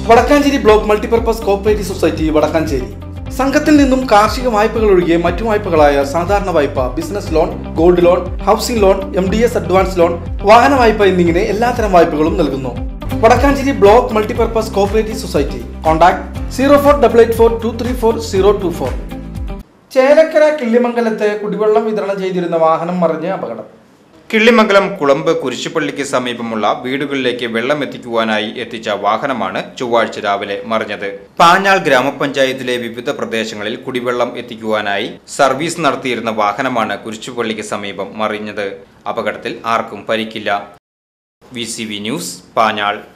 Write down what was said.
Vadakkanchery block multipurpose cooperative society Vadakkanchery സംഘത്തിൽ നിന്നും കാർഷിക വായ്പകൾ ഒഴികെ മറ്റു വായ്പകളായ സാധാരണ വായ്പ business loan gold loan housing loan M D S advance loan വാഹന വായ്പ എന്നിങ്ങനെ എല്ലാത്തരം വായ്പകളും നൽകുന്നു Vadakkanchery block multipurpose cooperative society contact zero four double eight four two three four zero two four Chelakkara കിള്ളിമംഗലത്ത് കുടിവെള്ളം വിതരണം ചെയ്തിരുന്ന വാഹനം മറിഞ്ഞ് അപകടം കിള്ളിമംഗലം കുളമ്പ് കുരിശുപള്ളിക്ക് സമീപമുള്ള വീടുകളിലേക്ക് വെള്ളം എത്തിക്കുവാനായി എത്തിച്ച വാഹനമാണ് ചൊവ്വാഴ്ച രാവിലെ മറിഞ്ഞത് പാഞ്ഞാൾ ഗ്രാമപഞ്ചായത്തിലെ വിവിധ പ്രദേശങ്ങളിൽ കുടിവെള്ളം എത്തിക്കുവാനായി സർവീസ് നടത്തിയിരുന്ന വാഹനമാണ് കുരിശുപള്ളിക്ക് സമീപം മറിഞ്ഞത് അപകടത്തിൽ ആർക്കും പരിക്കില്ല വി ന്യൂസ് പാഞ്ഞാൾ